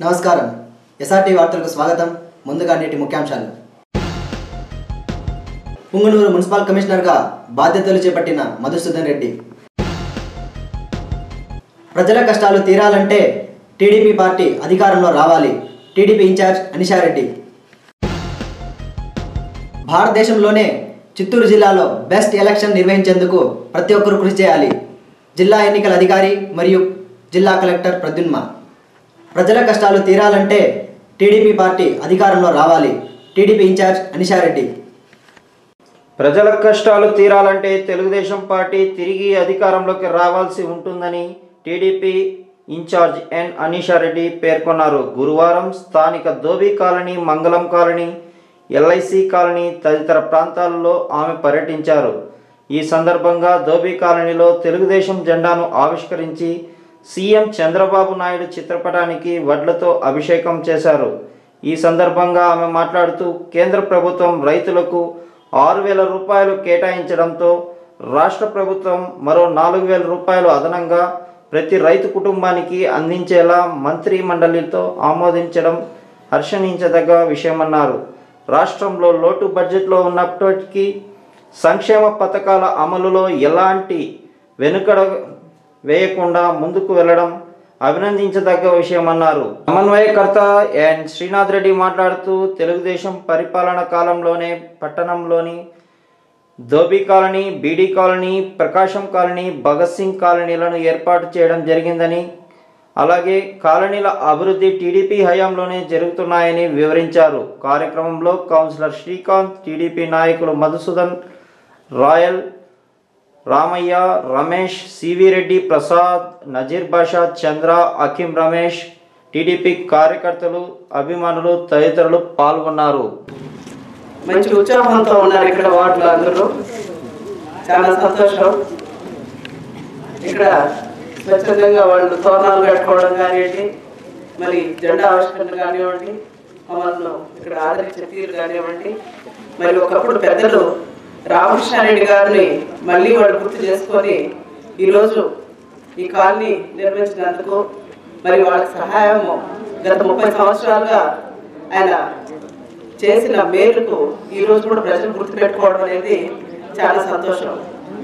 నమస్కారం ఎస్ఆర్టీ వార్తలకు స్వాగతం ముందుగా నేటి ముఖ్యాంశాలు పుంగనూరు మున్సిపల్ కమిషనర్గా బాధ్యతలు చేపట్టిన మధుసూదన్ రెడ్డి ప్రజల కష్టాలు తీరాలంటే టీడీపీ పార్టీ అధికారంలో రావాలి టీడీపీ ఇన్ఛార్జ్ అనిషారెడ్డి భారతదేశంలోనే చిత్తూరు జిల్లాలో బెస్ట్ ఎలక్షన్ నిర్వహించేందుకు ప్రతి ఒక్కరూ కృషి చేయాలి జిల్లా ఎన్నికల అధికారి మరియు జిల్లా కలెక్టర్ ప్రద్యున్మ ప్రజల కష్టాలు తీరాలంటే టీడీపీ పార్టీ అధికారంలో రావాలి టీడీపీ ఇన్ఛార్జ్ అనిషారెడ్డి ప్రజల కష్టాలు తీరాలంటే తెలుగుదేశం పార్టీ తిరిగి అధికారంలోకి రావాల్సి ఉంటుందని టీడీపీ ఇన్ఛార్జ్ ఎన్ అనీషారెడ్డి పేర్కొన్నారు గురువారం స్థానిక Dhobi colony Mangalam colony LIC colony తదితర ప్రాంతాల్లో ఆమె పర్యటించారు ఈ సందర్భంగా దోబీ కాలనీలో తెలుగుదేశం జెండాను ఆవిష్కరించి సీఎం చంద్రబాబు నాయుడు చిత్రపటానికి వడ్లతో అభిషేకం చేశారు ఈ సందర్భంగా ఆమె మాట్లాడుతూ కేంద్ర ప్రభుత్వం రైతులకు ఆరు వేల రూపాయలు కేటాయించడంతో రాష్ట్ర ప్రభుత్వం మరో నాలుగు వేల రూపాయలు అదనంగా ప్రతి రైతు కుటుంబానికి అందించేలా మంత్రి మండలితో ఆమోదించడం హర్షణించదగ్గ విషయమన్నారు రాష్ట్రంలో లోటు బడ్జెట్లో ఉన్నప్పటికీ సంక్షేమ పథకాల అమలులో ఎలాంటి వెనుకడ వేయకుండా ముందుకు వెళ్ళడం అభినందించదగ్గ విషయమన్నారు సమన్వయకర్త ఎన్ శ్రీనాథ్ రెడ్డి మాట్లాడుతూ తెలుగుదేశం పరిపాలన కాలంలోనే పట్టణంలోని Dhobi colony beedi colony Prakasam colony Bhagat Singh కాలనీలను ఏర్పాటు చేయడం జరిగిందని అలాగే కాలనీల అభివృద్ధి టీడీపీ హయాంలోనే జరుగుతున్నాయని వివరించారు కార్యక్రమంలో కౌన్సిలర్ శ్రీకాంత్ టీడీపీ నాయకులు మధుసూదన్ రాయల్ రామయ్య రమేష్ సివి రెడ్డి ప్రసాద్ నజీర్ బాషా చంద్ర అఖిం రమేష్ టీడీపీ కార్యకర్తలు అభిమానులు తదితరులు పాల్గొన్నారు మంచి ఉత్సాహంతో ఉన్నారు ఇక్కడ వార్డులో అందరూ చాలా సంతోషం ఇక్కడ స్వచ్ఛందంగా వాళ్ళు తోరణాలు కట్టుకోవడం కానివ్వండి మరి జెండా ఆవిష్కరణ కానివ్వండి మమ్మల్ని ఇక్కడ ఆదరించే తీరు కానివ్వండి మరి ఒకప్పుడు పెద్దలు రామకృష్ణారెడ్డి గారిని మళ్ళీ వాళ్ళు గుర్తు చేసుకొని ఈరోజు ఈ కాలనీ నిర్మించినందుకు మరి వాళ్ళకి సహాయము గత ముప్పై సంవత్సరాలుగా ఆయన చేసిన మేలుకు ఈ రోజు కూడా ప్రజలు గుర్తుపెట్టుకోవడం అనేది చాలా సంతోషం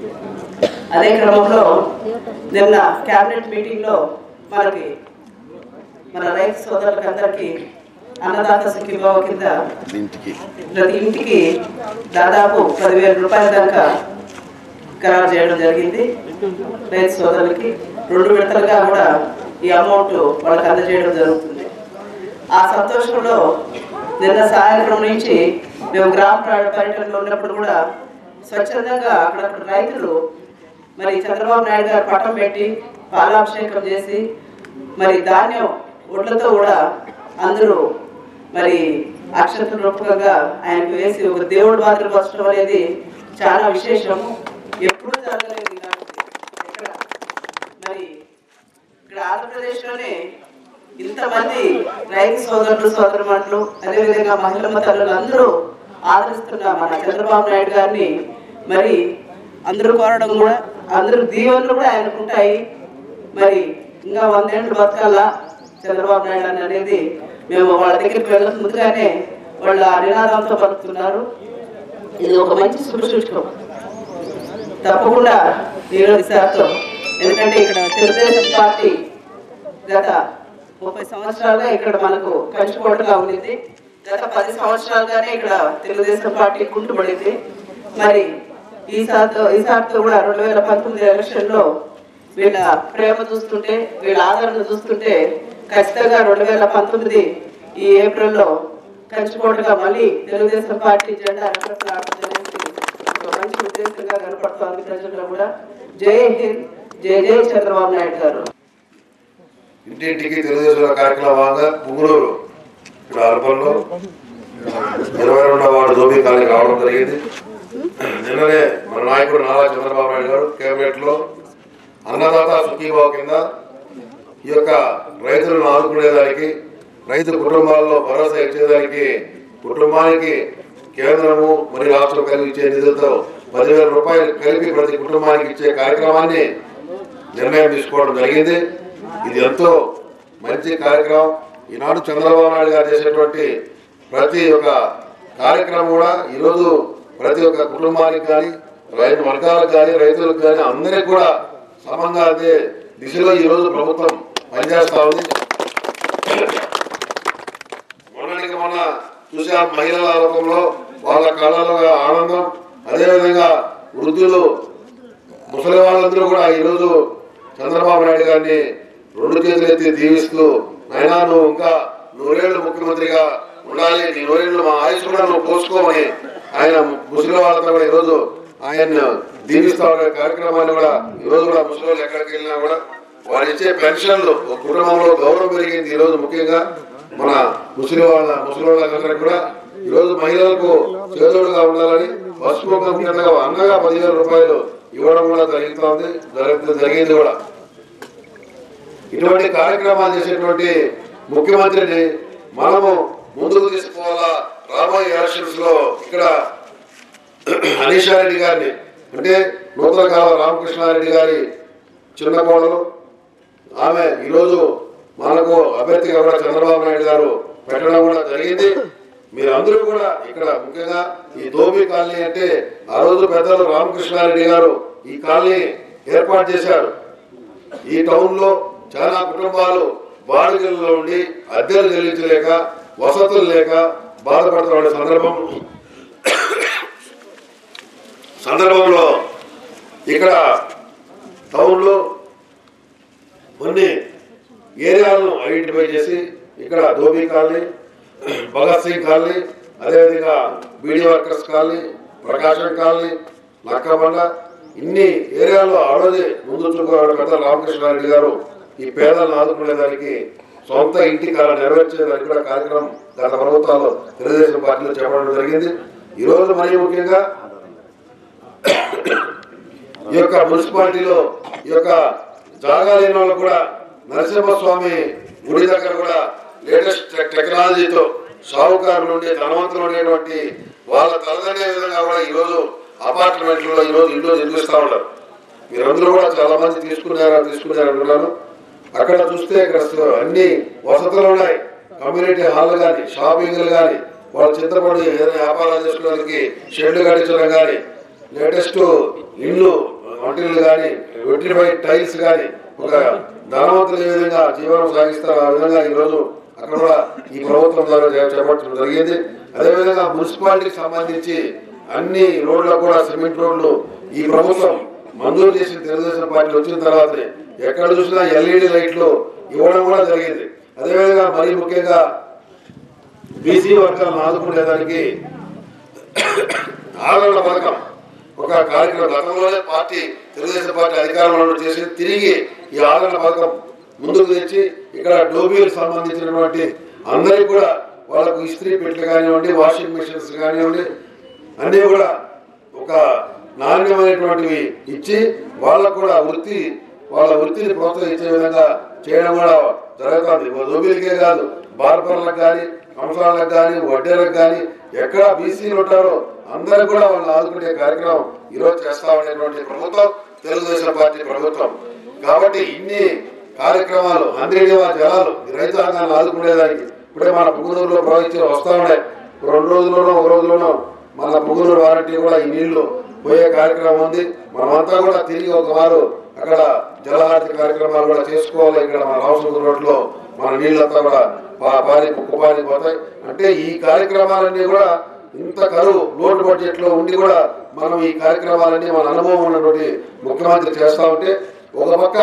అదే క్రమంలో నిన్న క్యాబినెట్ మీటింగ్ లో మనకి మన రైతు సోదరులకు అందరికీ అన్నదాత సుఖీభావ కింద ఇంటికి ప్రతి ఇంటికి దాదాపు పదివేల రూపాయల దాకా ఖరారు చేయడం జరిగింది రైతు సోదరులకి రెండు విడతలుగా కూడా ఈ అమౌంట్ వాళ్ళకి అందజేయడం జరుగుతుంది ఆ సంతోషంలో నిన్న సాయంత్రం నుంచి మేము గ్రామ ప్ర- పర్యటనలో ఉన్నప్పుడు కూడా స్వచ్ఛందంగా అక్కడక్కడ రైతులు మరి చంద్రబాబు నాయుడు గారు పట్టం పెట్టి పాలాభిషేకం చేసి మరి ధాన్యం ఒడ్లతో కూడా అందరూ మరి అక్షంత రూపకంగా ఆయనకు వేసి ఒక దేవుడి మాత్రం వచ్చడం అనేది చాలా విశేషము ఎప్పుడూ జరగలేదు ఇలాంటిది ఎక్కడ మరి ఇక్కడ ఆంధ్రప్రదేశ్లోనే ఇంతమంది రైతు సోదరులు సోదరుమణులు అదేవిధంగా మహిళమ్మ తల్లులు అందరూ ఆదరిస్తున్న మన చంద్రబాబు నాయుడు గారిని మరి అందరూ కోరడం కూడా అందరూ దీవెనలు కూడా ఆయనకు ఉంటాయి మరి ఇంకా వందేళ్ళు బతకాలా చంద్రబాబు నాయుడు అని అనేది మేము వాళ్ళ దగ్గరికి వెళ్ళక ముందుగానే వాళ్ళ ఆ నినాదంతో బతుకుతున్నారు ఇది ఒక మంచి శుభసూచకం తప్పకుండా ఈరోజు శాతం ఎందుకంటే ఇక్కడ తెలుగుదేశం పార్టీ గత ముప్పై సంవత్సరాలుగా ఇక్కడ మనకు కంచుకోటగా ఉండింది గత పది సంవత్సరాలుగానే ఇక్కడ తెలుగుదేశం పార్టీ కుంటుపడింది మరి ఈసారితో ఈసారితో కూడా రెండు వేల పంతొమ్మిది ఎలక్షన్లో వీళ్ళ ప్రేమ చూస్తుంటే వీళ్ళ ఆదరణ చూస్తుంటే ఖచ్చితంగా రెండు వేల పంతొమ్మిది ఈ ఏప్రిల్లో కంచుకోటగా మళ్ళీ తెలుగుదేశం పార్టీ జెండా రెపరెపలాడుతుందనేసి ఒక మంచి ఉద్దేశంగా కనపడుతోంది ప్రజల్లో కూడా జై హింద్ జై జై చంద్రబాబు నాయుడు గారు ఇంటింటికి తెలుగుదేశం కార్యక్రమం భాగంగా పుంగులూరు ఇక్కడ అర్బన్లో ఇరవై రెండవ వార్డు దోబీ కాలనీ రావడం జరిగింది నిన్ననే మన నాయకుడు నారా చంద్రబాబు నాయుడు గారు కేబినెట్ లో అన్నదాత సుఖీభావ కింద ఈ యొక్క రైతులను ఆదుకునేదానికి రైతు కుటుంబాల్లో భరోసా ఇచ్చేదానికి కుటుంబానికి కేంద్రము మరియు రాష్ట్రం కలిపి ఇచ్చే నిధులతో పదివేల రూపాయలు కలిపి ప్రతి కుటుంబానికి ఇచ్చే కార్యక్రమాన్ని నిర్ణయం తీసుకోవడం జరిగింది ఇది ఎంతో మంచి కార్యక్రమం ఈనాడు చంద్రబాబు నాయుడు గారు చేసేటువంటి ప్రతి ఒక్క కార్యక్రమం కూడా ఈరోజు ప్రతి ఒక్క కుటుంబానికి కానీ రైతు వర్గాలకు కానీ రైతులకు కానీ అందరికీ కూడా సమంగా అదే దిశలో ఈరోజు ప్రభుత్వం పనిచేస్తా ఉంది మొన్నటికి మొన్న చూసే మహిళల రూపంలో వాళ్ళ కళలో ఆనందం అదేవిధంగా వృద్ధులు ముసలి వాళ్ళందరూ కూడా ఈరోజు చంద్రబాబు నాయుడు గారిని రెండు చేతులు ఎత్తి దీవిస్తూ నాయనా నువ్వు ఇంకా నూరేళ్లు ముఖ్యమంత్రిగా ఉండాలి నీ నూరేళ్లు మా ఆయుష్ కూడా నువ్వు పోసుకోమని ఆయన ముసలి వాళ్ళతో కూడా ఈరోజు ఆయన దీవిస్తా ఉండే కార్యక్రమాన్ని కూడా ఈరోజు కూడా ముసలి వాళ్ళు ఎక్కడికి వెళ్ళినా కూడా వారు ఇచ్చే పెన్షన్లు ఒక కుటుంబంలో గౌరవం పెరిగింది ఈరోజు ముఖ్యంగా మన ముసలి వాళ్ళ ముసలి వాళ్ళందరికీ కూడా ఈరోజు మహిళలకు చేదోడుగా ఉండాలని పసుపు కంపెనీగా అన్నగా పదివేల రూపాయలు ఇవ్వడం కూడా జరుగుతుంది జరుగుతుంది జరిగింది కూడా ఇటువంటి కార్యక్రమాలు చేసేటువంటి ముఖ్యమంత్రిని మనము ముందుకు తీసుకోవాలా రాబోయే ఎలక్షన్స్ లో ఇక్కడ అనీషారెడ్డి గారిని అంటే నూతన కాల రామకృష్ణారెడ్డి గారి చిన్న కోడలు ఆమె ఈరోజు మనకు అభ్యర్థిగా కూడా చంద్రబాబు నాయుడు గారు పెట్టడం కూడా జరిగింది మీరందరూ కూడా ఇక్కడ ముఖ్యంగా ఈ దోబి కాలనీ అంటే ఆ రోజు పెద్దలు రామకృష్ణారెడ్డి గారు ఈ కాలనీ ఏర్పాటు చేశారు ఈ టౌన్ లో చాలా కుటుంబాలు బాడిగల్లో ఉండి అద్దెలు చెల్లించలేక వసతులు లేక బాధపడుతున్న సందర్భం సందర్భంలో ఇక్కడ టౌన్ లో కొన్ని ఏరియాలను ఐడెంటిఫై చేసి ఇక్కడ ధోబీ కాలనీ భగత్ సింగ్ కాలనీ అదేవిధంగా beedi workers colony Prakasam colony Lakkabanda ఇన్ని ఏరియాలో ఆ రోజే ముందు చూపుకోవడం పెద్ద రామకృష్ణారెడ్డి గారు ఈ పేదలను ఆదుకునేదానికి సొంత ఇంటి కాల నెరవేర్చేదానికి కూడా కార్యక్రమం గత ప్రభుత్వాలు తెలుగుదేశం పార్టీలో చేపట్టడం జరిగింది ఈ రోజు మరీ ముఖ్యంగా ఈ యొక్క మున్సిపాలిటీలో ఈ యొక్క జాగా లేని వాళ్ళు కూడా నరసింహస్వామి గుడి దగ్గర కూడా లేటెస్ట్ టెక్నాలజీతో షావుకారులు ఉండే ధనవంతులు ఉండేటువంటి వాళ్ళ తలదనే విధంగా కూడా ఈరోజు అపార్ట్మెంట్లో ఈరోజు ఇల్లు నిర్మిస్తూ ఉన్నారు మీరందరూ కూడా చాలా మంది తీసుకున్నారా తీసుకున్నారు అంటున్నాను అక్కడ చూస్తే ఇక్కడ అన్ని వసతులు ఉన్నాయి కమ్యూనిటీ హాల్ కానీ షాపింగ్లు కానీ వాళ్ళ చింతపడి ఏదైనా వ్యాపారాలు చేసుకోవడానికి షెడ్లు కట్టించడం కానీ లేటెస్ట్ ఇల్లు వంటిల్లు కానీ వెట్రిఫై టైల్స్ కానీ ఒక ధనవంతులు ఏ విధంగా జీవనం సాగిస్తారు ఆ విధంగా ఈరోజు అక్కడ కూడా ఈ ప్రభుత్వం ద్వారా చే- చేపట్టడం జరిగింది అదేవిధంగా మున్సిపాలిటీకి సంబంధించి అన్ని రోడ్లకు కూడా సిమెంట్ రోడ్లు ఈ ప్రభుత్వం మంజూరు చేసిన తెలుగుదేశం పార్టీ వచ్చిన తర్వాతనే ఎక్కడ చూసినా ఎల్ఈడి లైట్లు ఇవ్వడం కూడా జరిగింది అదేవిధంగా మరీ ముఖ్యంగా బీసీ వర్గాలను ఆదుకునేదానికి ఆదరణ పథకం ఒక కార్యక్రమం గతంలోనే పార్టీ తెలుగుదేశం పార్టీ అధికారంలో చేసి తిరిగి ఈ ఆదరణ పథకం ముందుకు తెచ్చి ఇక్కడ డోబీలకు సంబంధించినటువంటి అందరికీ కూడా వాళ్ళకు ఇస్త్రీ పెట్లు కానివ్వండి వాషింగ్ మిషన్స్ కానివ్వండి అన్నీ కూడా ఒక నాణ్యమైనటువంటివి ఇచ్చి వాళ్ళకు కూడా వృత్తి వాళ్ళ వృత్తిని ప్రోత్సహించే విధంగా చేయడం కూడా జరుగుతుంది దోబీలకే కాదు బార్బర్లకు కానీ కంసాలకు కానీ వడ్డేలకు కానీ ఎక్కడ బీసీలు ఉంటారో అందరూ కూడా వాళ్ళు ఆదుకునే కార్యక్రమం ఈరోజు చేస్తా ఉండేటువంటి ప్రభుత్వం తెలుగుదేశం పార్టీ ప్రభుత్వం కాబట్టి ఇన్ని కార్యక్రమాలు అంద్రేడివా జలాలు ఈ రైతాంగాన్ని ఆదుకునేదానికి ఇప్పుడే మన పుగునూరులో ప్రవహించి వస్తా ఉన్నాయి రెండు రోజుల్లోనో ఒక రోజులోనో మన పుగునూరు వారంటీ కూడా ఈ నీళ్లు పోయే కార్యక్రమం ఉంది మనమంతా కూడా తిరిగి ఒక వారు అక్కడ జలహారతి కార్యక్రమాలు కూడా చేసుకోవాలి ఇక్కడ మన రామసుందర రోడ్లో మన నీళ్ళంతా కూడా పా- పారి కుప్పారి పోతాయి అంటే ఈ కార్యక్రమాలన్నీ కూడా ఇంత కరువు లోటు బడ్జెట్ లో ఉండి కూడా మనం ఈ కార్యక్రమాలన్నీ మన అనుభవం ఉన్నటువంటి ముఖ్యమంత్రి చేస్తా ఉంటే ఒక పక్క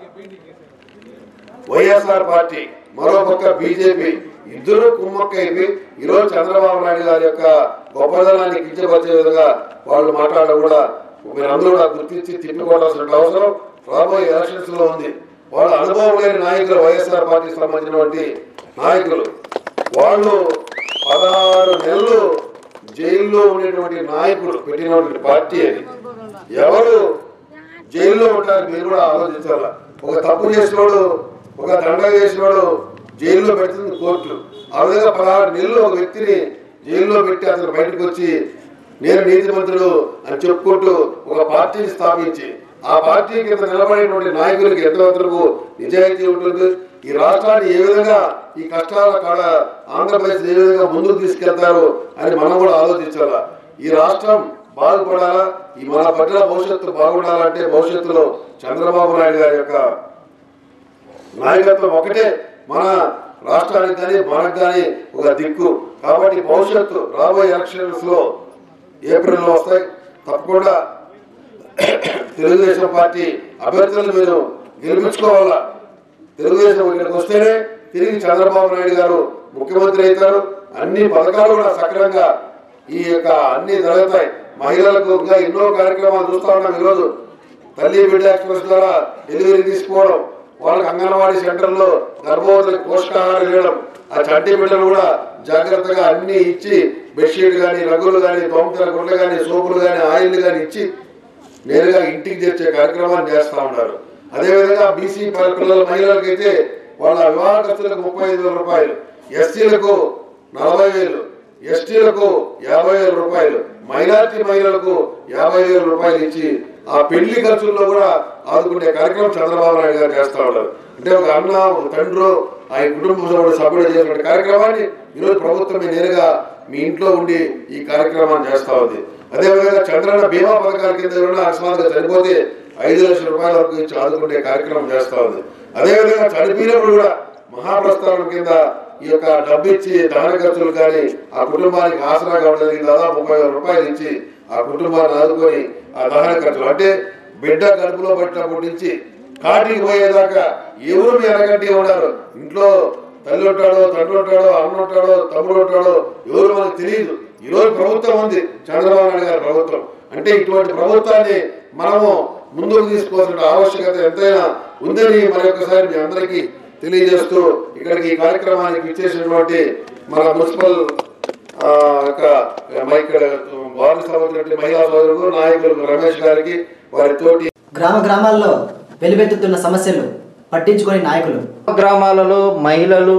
వైఎస్ఆర్ పార్టీ మరో పక్క బీజేపీ ఇద్దరు కుమ్మక్కైపోయి ఈరోజు చంద్రబాబు నాయుడు గారి యొక్క గొప్పదనాన్ని కించపరిచే విధంగా వాళ్ళు మాట్లాడడం కూడా మీరందరూ కూడా గుర్తించి తిప్పికొట్టాల్సిన అవసరం రాబోయే ఎలక్షన్స్ లో ఉంది వాళ్ళ అనుభవం లేని నాయకులు వైఎస్ఆర్ పార్టీకి సంబంధించినటువంటి నాయకులు వాళ్ళు పదహారు నెలలు జైల్లో ఉండేటువంటి నాయకుడు పెట్టినటువంటి పార్టీ అది ఎవరు జైల్లో ఉంటారు మీరు కూడా ఆలోచించాల ఒక తప్పు చేసినోడు ఒక దండ చేసినోడు జైల్లో పెడుతుంది కోర్టులు ఆ విధంగా పదహారు నెలలు ఒక వ్యక్తిని జైల్లో పెట్టి అతను బయటకు వచ్చి నేను నీతిమంతుడు అని చెప్పుకుంటూ ఒక పార్టీని స్థాపించి ఆ పార్టీ కింద నిలబడినటువంటి నాయకులకి ఎంతవరకు నిజాయితీ ఉంటుంది ఈ రాష్ట్రాన్ని ఏ విధంగా ఈ కష్టాల కాడ ఆంధ్రప్రదేశ్ ఏ విధంగా ముందుకు తీసుకెళ్తారు అని మనం కూడా ఆలోచించాలా ఈ రాష్ట్రం బాగుపడాలా ఈ మన పట్ల భవిష్యత్తు బాగుండాలంటే భవిష్యత్తులో చంద్రబాబు నాయుడు గారి యొక్క నాయకత్వం ఒకటే మన రాష్ట్రానికి కానీ మనకు కానీ ఒక దిక్కు కాబట్టి భవిష్యత్తు రాబోయే ఎలక్షన్స్ లో ఏప్రిల్లో వస్తాయి తప్పకుండా తెలుగుదేశం పార్టీ అభ్యర్థులను మీరు గెలిపించుకోవాలా తెలుగుదేశం ఇక్కడికి వస్తేనే తిరిగి చంద్రబాబు నాయుడు గారు ముఖ్యమంత్రి అవుతారు అన్ని పథకాలు కూడా సక్రమంగా ఈ యొక్క అన్ని జరుగుతాయి మహిళలకు ఇంకా ఎన్నో కార్యక్రమాలు చూస్తా ఉన్నాం ఈరోజు తల్లి బిడ్డ ఎక్స్ప్రెస్ ద్వారా డెలివరీ తీసుకోవడం వాళ్ళకి అంగన్వాడీ సెంటర్లో గర్భవతులకు పోషకాహారం ఇవ్వడం ఆ చంటి బిడ్డలు కూడా జాగ్రత్తగా అన్ని ఇచ్చి బెడ్షీట్ కానీ రగ్గులు కానీ తోమతల గుడ్లు కానీ సోపులు కానీ ఆయిల్ కానీ ఇచ్చి నేరుగా ఇంటికి తెచ్చే కార్యక్రమాన్ని చేస్తా ఉన్నారు అదేవిధంగా బీసీ పిల్లల మహిళలకైతే వాళ్ళ వివాహ ఖర్చులకు ముప్పై ఐదు వేల రూపాయలు ఎస్సీలకు నలభై వేలు ఎస్టీలకు యాభై వేల రూపాయలు మైనార్టీ మహిళలకు యాభై వేల రూపాయలు ఇచ్చి ఆ పెళ్లి ఖర్చుల్లో కూడా ఆదుకునే కార్యక్రమం చంద్రబాబు నాయుడు గారు చేస్తా ఉన్నారు అంటే ఒక అన్న ఒక తండ్రి ఆయన కుటుంబ సభ్యుడు సభ్యుడు చేసిన కార్యక్రమాన్ని ఈరోజు ప్రభుత్వమే నేరుగా మీ ఇంట్లో ఉండి ఈ కార్యక్రమాన్ని చేస్తా ఉంది అదేవిధంగా చంద్రన్న బీమా పథకాల కింద ఎవరైనా అకస్మాత్తుగా చనిపోతే ఐదు లక్షల రూపాయల వరకు ఇచ్చి ఆదుకునే కార్యక్రమం చేస్తా ఉంది అదేవిధంగా చనిపోయినప్పుడు కూడా మహాప్రస్థానం కింద ఈ యొక్క డబ్బు ఇచ్చి దహన ఖర్చులు కానీ ఆ కుటుంబానికి ఆసరాగా ఉండడానికి దాదాపు ముప్పై వేల రూపాయలు ఇచ్చి ఆ కుటుంబాన్ని ఆదుకొని ఆ దహన ఖర్చులు అంటే బిడ్డ కడుపులో పట్టినప్పటి నుంచి కాటికి పోయేదాకా ఎవరు మీ ఎనగంటి ఉన్నారు ఇంట్లో తల్లి ఉంటాడో తండ్రి ఉంటాడో అన్న ఉంటాడో తమ్ముడు ఉంటాడో ఎవరు మనకు తెలియదు ఈ రోజు ప్రభుత్వం ఉంది చంద్రబాబు నాయుడు గారి ప్రభుత్వం అంటే ఇటువంటి ప్రభుత్వాన్ని మనము ముందుకు తీసుకోవాల్సిన ఆవశ్యకత ఎంతైనా ఉందని మరొకసారి మీ అందరికీ తెలియజేస్తూ ఇక్కడికి ఈ కార్యక్రమానికి ఇచ్చేసినటువంటి మన మున్సిపల్ ఆ, యొక్క మా ఇక్కడ వార్డు సభ్యులు మహిళా సోదరులు నాయకులు రమేష్ గారికి వారి తోటి గ్రామ గ్రామాల్లో వెలువెత్తుతున్న సమస్యలు పట్టించుకొని నాయకులు గ్రామాలలో మహిళలు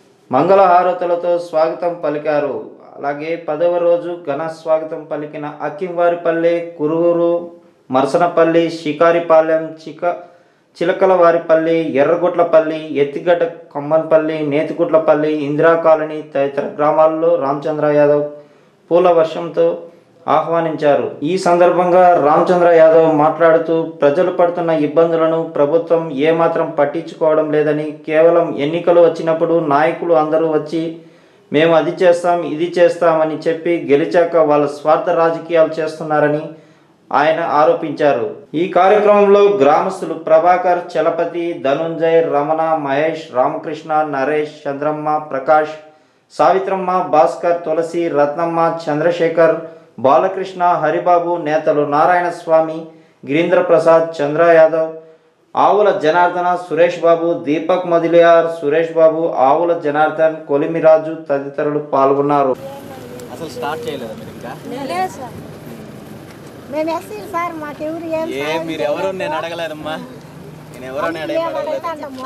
మంగళహారతులతో స్వాగతం పలికారు అలాగే పదవ రోజు ఘన స్వాగతం పలికిన అక్కింవారిపల్లి కురువురు మరసనపల్లి షికారిపాలెం చిక చిలకలవారిపల్లి ఎర్రగుట్లపల్లి ఎత్తిగడ్డ కొమ్మన్పల్లి నేతిగుట్లపల్లి ఇందిరా కాలనీ తదితర గ్రామాల్లో రామచంద్ర యాదవ్ పూల వర్షంతో ఆహ్వానించారు ఈ సందర్భంగా రామచంద్ర యాదవ్ మాట్లాడుతూ ప్రజలు పడుతున్న ఇబ్బందులను ప్రభుత్వం ఏమాత్రం పట్టించుకోవడం లేదని కేవలం ఎన్నికలు వచ్చినప్పుడు నాయకులు అందరూ వచ్చి మేము అది చేస్తాం ఇది చేస్తామని చెప్పి గెలిచాక వాళ్ళ స్వార్థ రాజకీయాలు చేస్తున్నారని ఆయన ఆరోపించారు ఈ కార్యక్రమంలో గ్రామస్తులు ప్రభాకర్ చలపతి ధనుంజయ్ రమణ మహేష్ రామకృష్ణ నరేష్ చంద్రమ్మ ప్రకాష్ సావిత్రమ్మ భాస్కర్ తులసి రత్నమ్మ చంద్రశేఖర్ బాలకృష్ణ హరిబాబు నేతలు నారాయణ స్వామి గిరీంద్ర ప్రసాద్ చంద్ర యాదవ్ ఆవుల జనార్దన సురేష్ బాబు దీపక్ మదిలియార్ సురేష్ బాబు ఆవుల జనార్దన్ కొలిమిరాజు తదితరులు పాల్గొన్నారు అసలు స్టార్ట్ చేయలేదు మీరు ఇంకా లేదు సార్ మేము ఎస్సీ సార్ మాకెవరు ఏం ఏ మీరు ఎవరు నేను అడగలేదమ్మా నేను ఎవరో నేను ఏం అడగలేదు అడుగుతాండమ్మా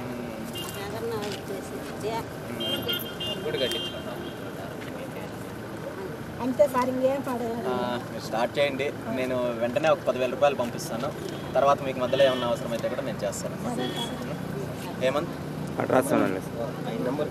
గుడి కట్టించుకున్నాను అంతే సార్ ఇంకేం పడదు ఆ, మీరు స్టార్ట్ చేయండి నేను వెంటనే ఒక పదివేల రూపాయలు పంపిస్తాను తర్వాత మీకు మధ్యలో ఏమన్నా అవసరం అయితే కూడా నేను చేస్తానమ్మా ఏమంత నెంబర్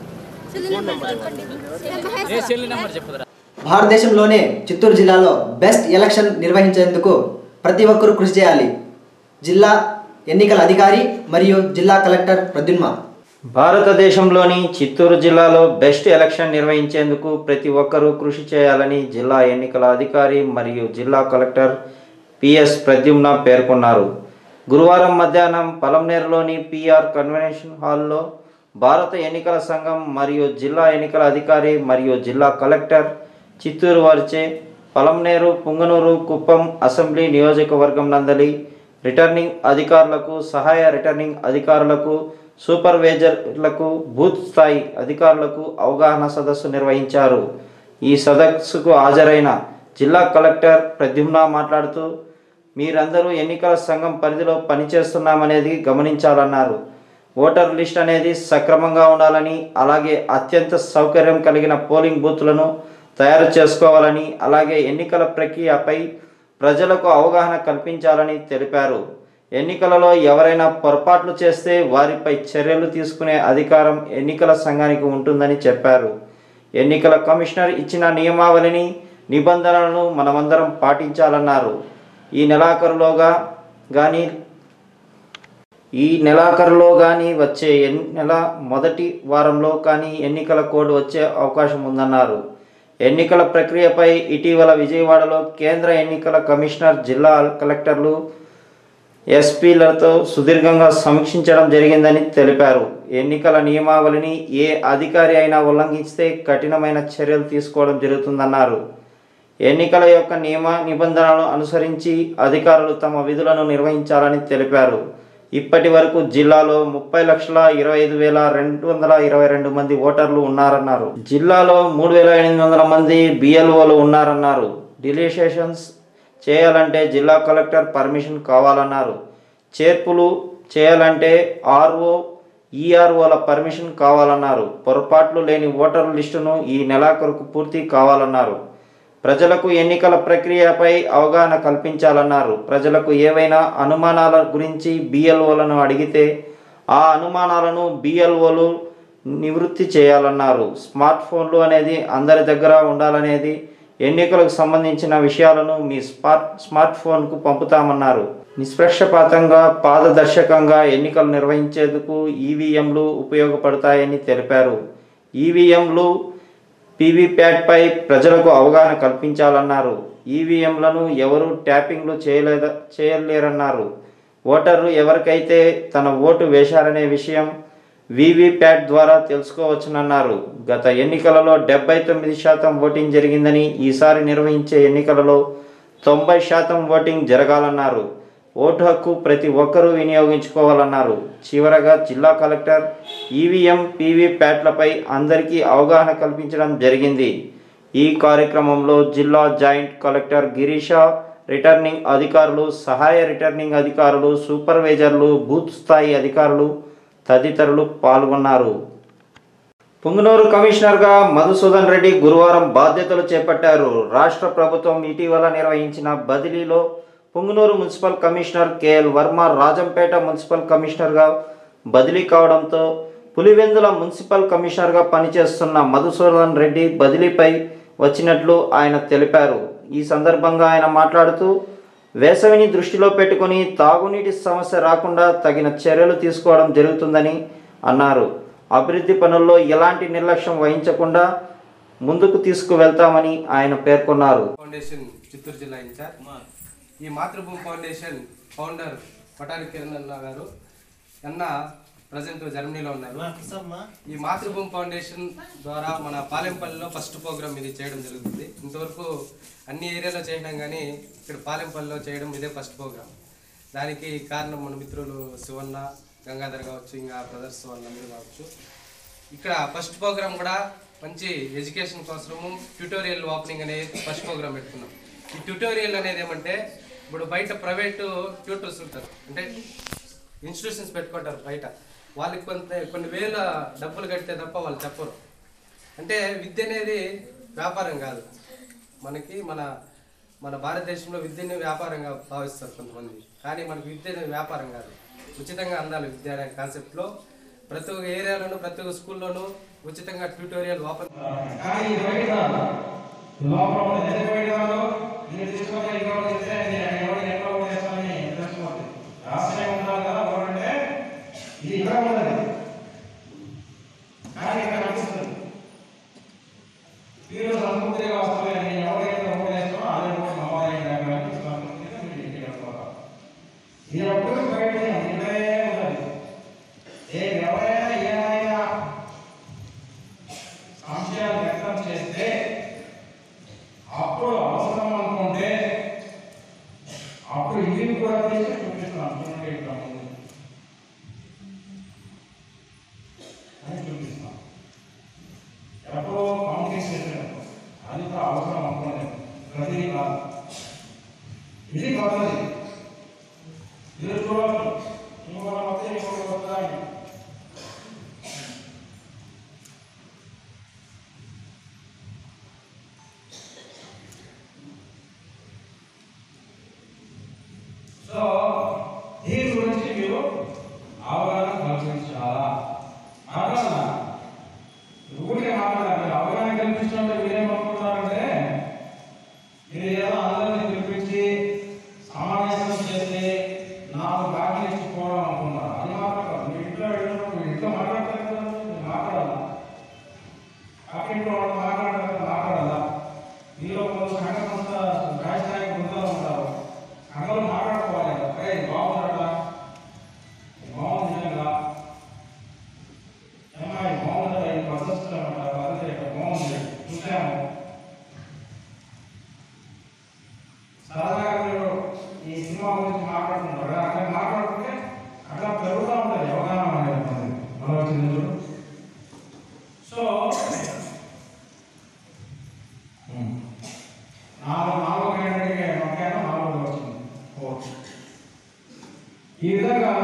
చెప్పుదరా భారతదేశంలోనే చిత్తూరు జిల్లాలో బెస్ట్ ఎలక్షన్ నిర్వహించేందుకు ప్రతి ఒక్కరూ కృషి చేయాలి జిల్లా ఎన్నికల అధికారి మరియు జిల్లా కలెక్టర్ ప్రద్యున్మ భారతదేశంలోని చిత్తూరు జిల్లాలో బెస్ట్ ఎలక్షన్ నిర్వహించేందుకు ప్రతి ఒక్కరూ కృషి చేయాలని జిల్లా ఎన్నికల అధికారి మరియు జిల్లా కలెక్టర్ పిఎస్ ప్రద్యుమ్న పేర్కొన్నారు గురువారం మధ్యాహ్నం పలంనేరులోని పిఆర్ కన్వెన్షన్ హాల్లో భారత ఎన్నికల సంఘం మరియు జిల్లా ఎన్నికల అధికారి మరియు జిల్లా కలెక్టర్ చిత్తూరు వారిచే పలంనేరు పుంగనూరు కుప్పం అసెంబ్లీ నియోజకవర్గం నందలి రిటర్నింగ్ అధికారులకు సహాయ రిటర్నింగ్ అధికారులకు సూపర్వైజర్లకు బూత్ స్థాయి అధికారులకు అవగాహన సదస్సు నిర్వహించారు ఈ సదస్సుకు హాజరైన జిల్లా కలెక్టర్ ప్రద్యుమ్న మాట్లాడుతూ మీరందరూ ఎన్నికల సంఘం పరిధిలో పనిచేస్తున్నామనేది గమనించాలన్నారు ఓటర్ లిస్ట్ అనేది సక్రమంగా ఉండాలని అలాగే అత్యంత సౌకర్యం కలిగిన పోలింగ్ బూత్లను తయారు చేసుకోవాలని అలాగే ఎన్నికల ప్రక్రియపై ప్రజలకు అవగాహన కల్పించాలని తెలిపారు ఎన్నికలలో ఎవరైనా పొరపాట్లు చేస్తే వారిపై చర్యలు తీసుకునే అధికారం ఎన్నికల సంఘానికి ఉంటుందని చెప్పారు ఎన్నికల కమిషనర్ ఇచ్చిన నియమావళిని నిబంధనలను మనమందరం పాటించాలన్నారు ఈ నెలాఖరులోగా కానీ ఈ నెలాఖరులో కానీ వచ్చే ఎన్- నెల మొదటి వారంలో కానీ ఎన్నికల కోడ్ వచ్చే అవకాశం ఉందన్నారు ఎన్నికల ప్రక్రియపై ఇటీవల విజయవాడలో కేంద్ర ఎన్నికల కమిషనర్ జిల్లా కలెక్టర్లు ఎస్పీలతో సుదీర్ఘంగా సమీక్షించడం జరిగిందని తెలిపారు ఎన్నికల నియమావళిని ఏ అధికారి అయినా ఉల్లంఘిస్తే కఠినమైన చర్యలు తీసుకోవడం జరుగుతుందన్నారు ఎన్నికల యొక్క నియమ నిబంధనలను అనుసరించి అధికారులు తమ విధులను నిర్వహించాలని తెలిపారు ఇప్పటి వరకు జిల్లాలో ముప్పై లక్షల ఇరవై ఐదు వేల రెండు వందల ఇరవై రెండు మంది ఓటర్లు ఉన్నారన్నారు జిల్లాలో మూడు వేల ఎనిమిది వందల మంది బిఎల్ఓలు ఉన్నారన్నారు డిలీషేషన్స్ చేయాలంటే జిల్లా కలెక్టర్ పర్మిషన్ కావాలన్నారు చేర్పులు చేయాలంటే ఆర్ఓ ఈఆర్ఓల పర్మిషన్ కావాలన్నారు పొరపాట్లు లేని ఓటర్ల లిస్టును ఈ నెలాఖరుకు పూర్తి కావాలన్నారు ప్రజలకు ఎన్నికల ప్రక్రియపై అవగాహన కల్పించాలన్నారు ప్రజలకు ఏవైనా అనుమానాల గురించి బిఎల్ఓలను అడిగితే ఆ అనుమానాలను బిఎల్ఓలు నివృత్తి చేయాలన్నారు స్మార్ట్ ఫోన్లు అనేది అందరి దగ్గర ఉండాలనేది ఎన్నికలకు సంబంధించిన విషయాలను మీ స్మార్ట్ స్మార్ట్ ఫోన్కు పంపుతామన్నారు నిష్పక్షపాతంగా పారదర్శకంగా ఎన్నికలు నిర్వహించేందుకు ఈవీఎంలు ఉపయోగపడతాయని తెలిపారు ఈవీఎంలు పీవీప్యాట్పై ప్రజలకు అవగాహన కల్పించాలన్నారు ఈవీఎంలను ఎవరు ట్యాపింగ్లు చేయలేద చేయలేరన్నారు ఓటర్లు ఎవరికైతే తన ఓటు వేశారనే విషయం వీవీప్యాట్ ద్వారా తెలుసుకోవచ్చునన్నారు గత ఎన్నికలలో డెబ్బై తొమ్మిది శాతం ఓటింగ్ జరిగిందని ఈసారి నిర్వహించే ఎన్నికలలో తొంభై శాతం ఓటింగ్ జరగాలన్నారు ఓటు హక్కు ప్రతి ఒక్కరూ వినియోగించుకోవాలన్నారు చివరగా జిల్లా కలెక్టర్ ఈవీఎం పీవీప్యాట్లపై అందరికీ అవగాహన కల్పించడం జరిగింది ఈ కార్యక్రమంలో జిల్లా జాయింట్ కలెక్టర్ గిరీష రిటర్నింగ్ అధికారులు సహాయ రిటర్నింగ్ అధికారులు సూపర్వైజర్లు బూత్ స్థాయి అధికారులు తదితరులు పాల్గొన్నారు పుంగనూరు కమిషనర్గా మధుసూదన్ రెడ్డి గురువారం బాధ్యతలు చేపట్టారు రాష్ట్ర ప్రభుత్వం ఇటీవల నిర్వహించిన బదిలీలో Punganur municipal commissioner KL Varma Rajampet municipal కమిషనర్గా బదిలీ కావడంతో పులివెందుల మున్సిపల్ కమిషనర్గా పనిచేస్తున్న మధుసూదన్ రెడ్డి బదిలీపై వచ్చినట్లు ఆయన తెలిపారు ఈ సందర్భంగా ఆయన మాట్లాడుతూ వేసవిని దృష్టిలో పెట్టుకుని తాగునీటి సమస్య రాకుండా తగిన చర్యలు తీసుకోవడం జరుగుతుందని అన్నారు అభివృద్ధి పనుల్లో ఎలాంటి నిర్లక్ష్యం వహించకుండా ముందుకు తీసుకువెళ్తామని ఆయన పేర్కొన్నారు ఫౌండేషన్ చిత్తూరు జిల్లా ఇన్ఛార్జ్ ఈ మాతృభూమి ఫౌండేషన్ ఫౌండర్ పటారి కిరణ్ అన్న గారు అన్న ప్రజెంట్ జర్మనీలో ఉన్నారు ఈ మాతృభూమి ఫౌండేషన్ ద్వారా మన పాలెంపల్లిలో ఫస్ట్ ప్రోగ్రామ్ ఇది చేయడం జరుగుతుంది ఇంతవరకు అన్ని ఏరియాలో చేయడం కానీ ఇక్కడ పాలెంపల్లిలో చేయడం ఇదే ఫస్ట్ ప్రోగ్రామ్ దానికి కారణం మన మిత్రులు శివన్న గంగాధర్ కావచ్చు ఇంకా బ్రదర్స్ వాళ్ళందరూ కావచ్చు ఇక్కడ ఫస్ట్ ప్రోగ్రామ్ కూడా మంచి ఎడ్యుకేషన్ కోసము ట్యూటోరియల్ ఓపెనింగ్ అనేది ఫస్ట్ ప్రోగ్రామ్ పెట్టుకున్నాం ఈ ట్యూటోరియల్ అనేది ఏమంటే ఇప్పుడు బయట ప్రైవేటు ట్యూటర్స్ ఉంటారు అంటే ఇన్స్టిట్యూషన్స్ పెట్టుకుంటారు బయట వాళ్ళకి కొంత కొన్ని వేల డబ్బులు కడితే తప్ప వాళ్ళు చెప్పరు అంటే విద్య అనేది వ్యాపారం కాదు మనకి మన మన భారతదేశంలో విద్యని వ్యాపారంగా భావిస్తారు కొంతమంది కానీ మనకి విద్య అనేది వ్యాపారం కాదు ఉచితంగా అందాలి విద్య అనే కాన్సెప్ట్లో ప్రతి ఒక్క ఏరియాలోనూ ప్రతి ఒక్క స్కూల్లోనూ ఉచితంగా ట్యూటోరియల్ ఓపెన్ సంశయాలు వ్యక్తం చేస్తే అప్పుడు అవసరం అనుకుంటే అప్పుడు ఇది కూడా తీసి చూపిస్తున్నాం చూడండి ఇక్కడ ముందు. అని చూపిస్తున్నాం ఎప్పుడో కౌంటింగ్ చేసినప్పుడు అది కూడా అవసరం అనుకోలేదు ప్రతిదీ కాదు ఇది కొత్తది ఇది చూడవచ్చు ఇంకొక వస్తే ఇంకొక వస్తుందని చూశాను సరదాగా మీరు ఈ సినిమా గురించి మాట్లాడుతున్నారు కదా అట్లా మాట్లాడుతుంటే అట్లా పెరుగుతూ ఉంటుంది అవగాహన అనేది మనది మనం వచ్చింది చూడు సో ఉమ్. నాలుగు నాలుగు క్యాండిడేట్గా నొక్కాను నాలుగు వచ్చింది ఓకే ఈ విధంగా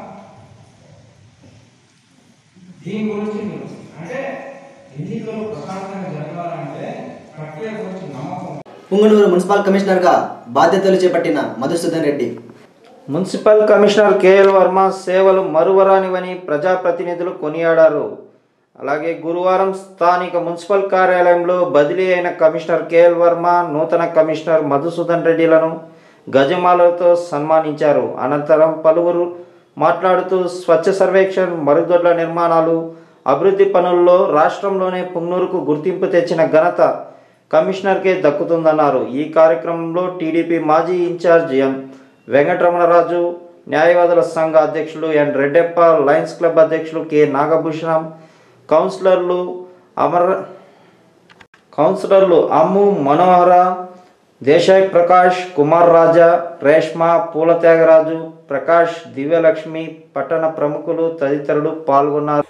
దీని గురించి మీరు అంటే ఎన్నికలు ప్రశాంతంగా జరగాలంటే ప్రక్రియ గురించి నమ్మకం పుంగనూరు మున్సిపల్ కమిషనర్గా బాధ్యతలు చేపట్టిన Madhusudan Reddy municipal commissioner KL Varma సేవలు మరువరానివని ప్రజాప్రతినిధులు కొనియాడారు అలాగే గురువారం స్థానిక మున్సిపల్ కార్యాలయంలో బదిలీ అయిన కమిషనర్ కేఎల్ వర్మ నూతన కమిషనర్ మధుసూదన్ రెడ్డిలను గజమాలతో సన్మానించారు అనంతరం పలువురు మాట్లాడుతూ స్వచ్ఛ సర్వేక్షణ్ మరుగుదొడ్ల నిర్మాణాలు అభివృద్ధి పనుల్లో రాష్ట్రంలోనే పుంగనూరుకు గుర్తింపు తెచ్చిన ఘనత కమిషనర్కే దక్కుతుందన్నారు ఈ కార్యక్రమంలో టీడీపీ మాజీ ఇన్ఛార్జ్ ఎం వెంకటరమణరాజు న్యాయవాదుల సంఘ అధ్యక్షులు ఎన్ రెడ్డెప్ప లయన్స్ క్లబ్ అధ్యక్షులు కె నాగభూషణం కౌన్సిలర్లు అమర కౌన్సిలర్లు అమ్ము మనోహర దేశాయ్ ప్రకాష్ కుమార్ రాజా రేష్మ పూల త్యాగరాజు ప్రకాష్ దివ్యలక్ష్మి పట్టణ ప్రముఖులు తదితరులు పాల్గొన్నారు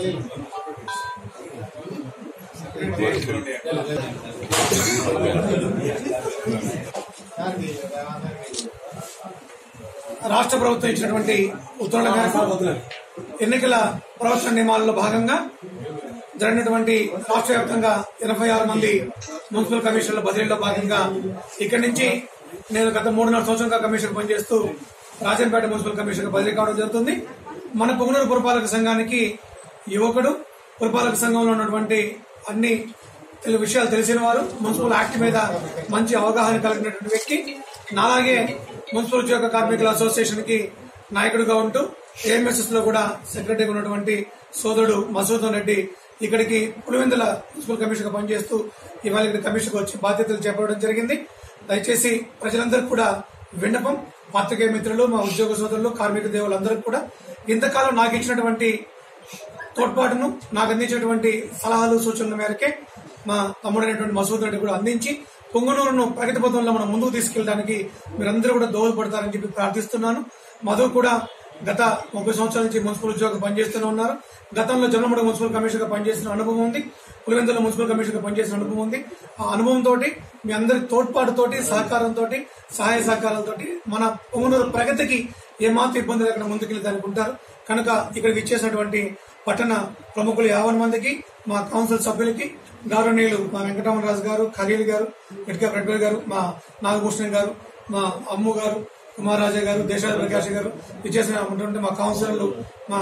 రాష్ట్ర ప్రభుత్వం ఇచ్చినటువంటి ఉత్తర్వుల మేరకు ఎన్నికల ప్రవర్తన నియమాలలో భాగంగా జరిగినటువంటి రాష్ట్ర వ్యాప్తంగా ఇరవై ఆరు మంది మున్సిపల్ కమిషనర్ల బదిలీలో భాగంగా ఇక్కడి నుంచి నేను గత మూడున్నర సంవత్సరంగా కమిషన్ పనిచేస్తూ రాజంపేట మున్సిపల్ కమిషనర్ బదిలీ కావడం జరుగుతుంది మన పొంగనూరు పురపాలక సంఘానికి యువకుడు పురపాలక సంఘంలో ఉన్నటువంటి అన్ని తెలు విషయాలు తెలిసిన వారు మున్సిపల్ యాక్ట్ మీద మంచి అవగాహన కలిగినటువంటి వ్యక్తి నాలాగే మున్సిపల్ ఉద్యోగ కార్మికుల అసోసియేషన్ కి నాయకుడిగా ఉంటూ ఏఎంఎస్ఎస్ లో కూడా సెక్రటరీగా ఉన్నటువంటి సోదరుడు మసూదన్ రెడ్డి ఇక్కడికి పులివెందుల మున్సిపల్ కమిషన్ గా పనిచేస్తూ ఇవాళ ఇక్కడ కమిషన్ వచ్చి బాధ్యతలు చేపట్టడం జరిగింది దయచేసి ప్రజలందరికీ కూడా విన్నపం పాత్రికేయ మిత్రులు మా ఉద్యోగ సోదరులు కార్మిక దేవులందరికీ కూడా ఇంతకాలం నాకు ఇచ్చినటువంటి తోడ్పాటును నాకు అందించినటువంటి సలహాలు సూచనల మేరకే మా తమ్ముడైనటువంటి మసూద్ రెడ్డి కూడా అందించి పొంగనూరును ప్రగతి పథంలో మనం ముందుకు తీసుకెళ్ళడానికి మీరందరూ కూడా దోహదపడతారని చెప్పి ప్రార్థిస్తున్నాను మధు కూడా గత ముప్పై సంవత్సరాల నుంచి మున్సిపల్ ఉద్యోగం పనిచేస్తూనే ఉన్నారు గతంలో జమ్మలమూడి మున్సిపల్ కమిషనర్ గా పనిచేసిన అనుభవం ఉంది పులివెందుల మున్సిపల్ కమిషనర్ గా పనిచేసిన అనుభవం ఉంది ఆ అనుభవంతో మీ అందరి తోడ్పాటుతోటి సహకారంతో సహాయ సహకారాలతో మన పొంగనూరు ప్రగతికి ఏమాత్రం ఇబ్బంది లేకుండా ముందుకెళ్తారు అనుకుంటారు కనుక ఇక్కడికి ఇచ్చేసినటువంటి పట్టణ ప్రముఖులు యాభై మందికి మా కౌన్సిల్ సభ్యులకి గౌరవనీయులు మా వెంకటరామరాజు గారు ఖలీల్ గారు వెట్కా రెడ్డి గారు మా నాగభూషణ్ గారు మా అమ్ము గారు కుమారాజా గారు దేశాల ప్రకాష్ గారు ఇచ్చేసిన ఉన్నటువంటి మా కౌన్సిలర్లు మా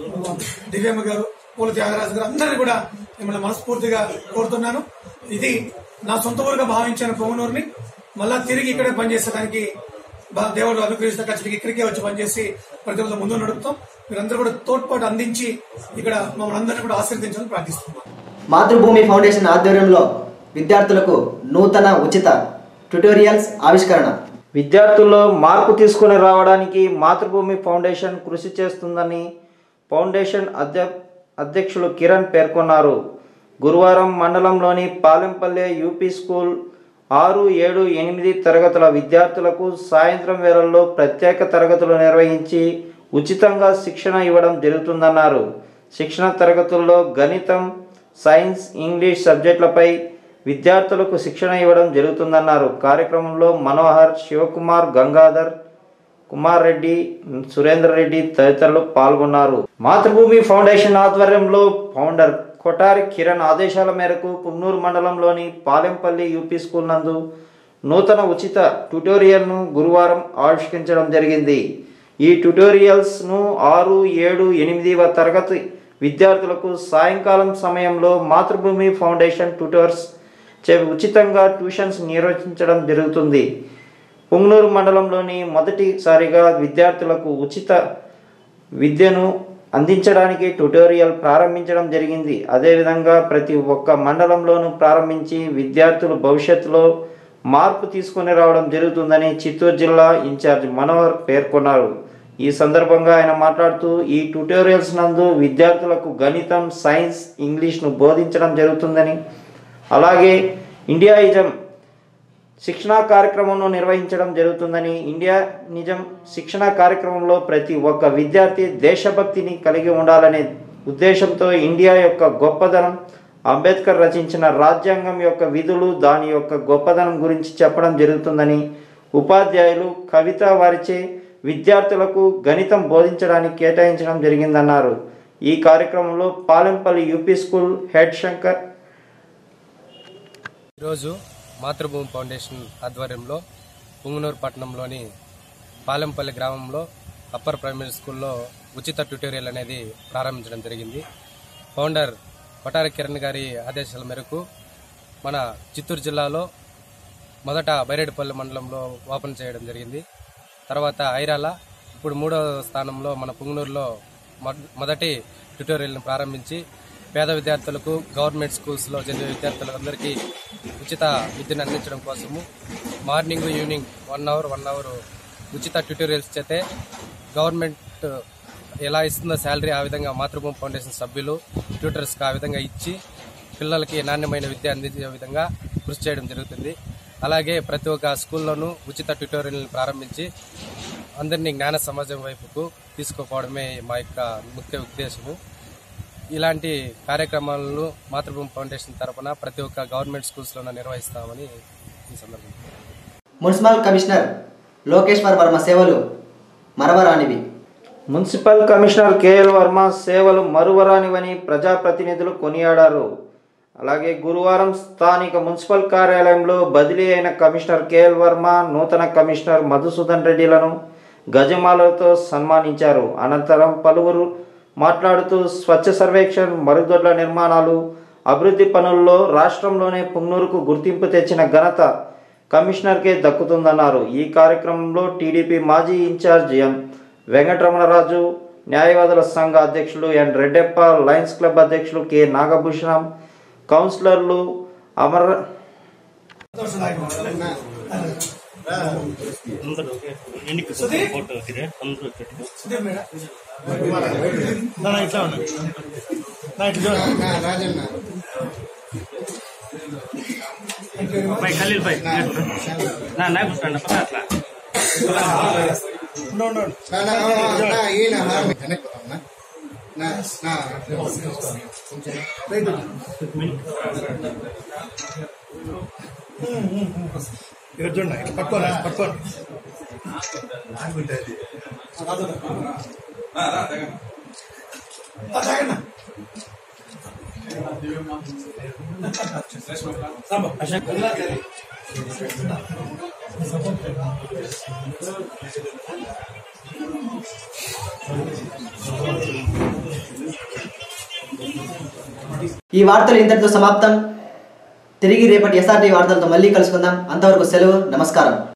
దివ్యమ్మ గారు పూల త్యాగరాజు గారు అందరినీ కూడా మిమ్మల్ని మనస్ఫూర్తిగా కోరుతున్నాను ఇది నా సొంత ఊరుగా భావించిన పొంగనూరుని మళ్ళా తిరిగి ఇక్కడే పనిచేసేదానికి బా- దేవుడు అనుగ్రహిస్తే ఖచ్చితంగా ఇక్కడికే వచ్చి పనిచేసి ప్రతి ఒక్కరు ముందు నడుపుతాం మీరందరూ కూడా తోడ్పాటు అందించి ఇక్కడ మమ్మల్ని అందరినీ కూడా ఆశీర్వదించాలని ప్రార్థిస్తున్నాం మాతృభూమి ఫౌండేషన్ ఆధ్వర్యంలో విద్యార్థులకు నూతన ఉచిత ట్యుటోరియల్స్ ఆవిష్కరణ విద్యార్థుల్లో మార్పు తీసుకొని రావడానికి మాతృభూమి ఫౌండేషన్ కృషి చేస్తుందని ఫౌండేషన్ అధ్య అధ్యక్షులు కిరణ్ పేర్కొన్నారు గురువారం మండలంలోని పాలెంపల్లె యూపీ స్కూల్ ఆరు ఏడు ఎనిమిది తరగతుల విద్యార్థులకు సాయంత్రం వేళల్లో ప్రత్యేక తరగతులు నిర్వహించి ఉచితంగా శిక్షణ ఇవ్వడం జరుగుతుందన్నారు శిక్షణ తరగతుల్లో గణితం సైన్స్ ఇంగ్లీష్ సబ్జెక్టులపై విద్యార్థులకు శిక్షణ ఇవ్వడం జరుగుతుందన్నారు కార్యక్రమంలో మనోహర్ శివకుమార్ గంగాధర్ కుమార్ రెడ్డి సురేందర్ రెడ్డి తదితరులు పాల్గొన్నారు మాతృభూమి ఫౌండేషన్ ఆధ్వర్యంలో ఫౌండర్ కొటారి కిరణ్ ఆదేశాల మేరకు పున్నూరు మండలంలోని పాలెంపల్లి యూపీ స్కూల్ నందు నూతన ఉచిత ట్యుటోరియల్ను గురువారం ఆవిష్కరించడం జరిగింది ఈ ట్యుటోరియల్స్ను ఆరు ఏడు ఎనిమిదవ తరగతి విద్యార్థులకు సాయంకాలం సమయంలో మాతృభూమి ఫౌండేషన్ ట్యూటర్స్ చే ఉచితంగా ట్యూషన్స్ నిర్వహించడం జరుగుతుంది పుంగనూరు మండలంలోని మొదటిసారిగా విద్యార్థులకు ఉచిత విద్యను అందించడానికి ట్యుటోరియల్ ప్రారంభించడం జరిగింది అదేవిధంగా ప్రతి ఒక్క మండలంలోనూ ప్రారంభించి విద్యార్థులు భవిష్యత్తులో మార్పు తీసుకొని రావడం జరుగుతుందని చిత్తూరు జిల్లా ఇన్ఛార్జ్ మనోహర్ పేర్కొన్నారు ఈ సందర్భంగా ఆయన మాట్లాడుతూ ఈ ట్యుటోరియల్స్ నందు విద్యార్థులకు గణితం సైన్స్ ఇంగ్లీష్ను బోధించడం జరుగుతుందని అలాగే ఇండియాయిజం శిక్షణా కార్యక్రమంను నిర్వహించడం జరుగుతుందని ఇండియా నిజం శిక్షణా కార్యక్రమంలో ప్రతి ఒక్క విద్యార్థి దేశభక్తిని కలిగి ఉండాలనే ఉద్దేశంతో ఇండియా యొక్క గొప్పదనం అంబేద్కర్ రచించిన రాజ్యాంగం యొక్క విధులు దాని యొక్క గొప్పదనం గురించి చెప్పడం జరుగుతుందని ఉపాధ్యాయులు కవిత వారిచే విద్యార్థులకు గణితం బోధించడానికి కేటాయించడం జరిగిందన్నారు ఈ కార్యక్రమంలో Palempalli UP school head Shankar ఈరోజు మాతృభూమి ఫౌండేషన్ ఆధ్వర్యంలో పుంగనూరు పట్టణంలోని పాలెంపల్లి గ్రామంలో అప్పర్ ప్రైమరీ స్కూల్లో ఉచిత ట్యూటోరియల్ అనేది ప్రారంభించడం జరిగింది ఫౌండర్ పటారి కిరణ్ గారి ఆదేశాల మేరకు మన చిత్తూరు జిల్లాలో మొదట బైరేడుపల్లి మండలంలో ఓపెన్ చేయడం జరిగింది తర్వాత ఐరాల ఇప్పుడు మూడో స్థానంలో మన పుంగనూరులో మొద- మొదటి ట్యూటోరియల్ని ప్రారంభించి పేద విద్యార్థులకు గవర్నమెంట్ స్కూల్స్లో చదివే విద్యార్థులందరికీ ఉచిత విద్యను అందించడం కోసము morning evening one hour one hour ఉచిత ట్యూటోరియల్స్ చేతే గవర్నమెంట్ ఎలా ఇస్తుందో శాలరీ ఆ విధంగా మాతృభూమి ఫౌండేషన్ సభ్యులు ట్యూటర్స్కి ఆ విధంగా ఇచ్చి పిల్లలకి నాణ్యమైన విద్య అందించే విధంగా కృషి చేయడం జరుగుతుంది అలాగే ప్రతి ఒక్క స్కూల్లోనూ ఉచిత ట్యూటోరియల్ని ప్రారంభించి అందరినీ జ్ఞాన సమాజం వైపుకు తీసుకుపోవడమే మా యొక్క ముఖ్య ఉద్దేశము ఇలాంటి కార్యక్రమాలను మాతృభూమి ఫౌండేషన్ తరపున ప్రతి ఒక్క గవర్నమెంట్ స్కూల్స్లోనూ నిర్వహిస్తామని ఈ సందర్భంగా మున్సిపల్ కమిషనర్ లోకేశ్వర్ వర్మ సేవలు మరవరానివి మున్సిపల్ కమిషనర్ కేఎల్ వర్మ సేవలు మరువరానివని ప్రజాప్రతినిధులు కొనియాడారు అలాగే గురువారం స్థానిక మున్సిపల్ కార్యాలయంలో బదిలీ అయిన కమిషనర్ కేఎల్ వర్మ నూతన కమిషనర్ మధుసూదన్ రెడ్డిలను గజమాలతో సన్మానించారు అనంతరం పలువురు మాట్లాడుతూ స్వచ్ఛ సర్వేక్షణ్ మరుగుదొడ్ల నిర్మాణాలు అభివృద్ధి పనుల్లో రాష్ట్రంలోనే పుంగనూరుకు గుర్తింపు తెచ్చిన ఘనత కమిషనర్కే దక్కుతుందన్నారు ఈ కార్యక్రమంలో టీడీపీ మాజీ ఇన్ఛార్జ్ ఎం వెంకటరమణరాజు న్యాయవాదుల సంఘ అధ్యక్షులు ఎన్ రెడ్డెప్ప లయన్స్ క్లబ్ అధ్యక్షులు కె నాగభూషణం కౌన్సిలర్లు అమర్ సుధీర్ మేడం నా ఇట్లా ఉన్నా నా ఇట్లా చూడండి రాజన్న भाई खाली भाई ना ना कुछ करना पता अట్లా ఇక్కడ చూడండి ఇట్లా పట్టుకోండి పట్టుకోండి ఆ, తాగండి. రామ్మా. ఈ వార్తలు ఇంతటితో సమాప్తం తిరిగి రేపటి ఎస్ఆర్టీ వార్తలతో మళ్ళీ కలుసుకుందాం అంతవరకు సెలవు నమస్కారం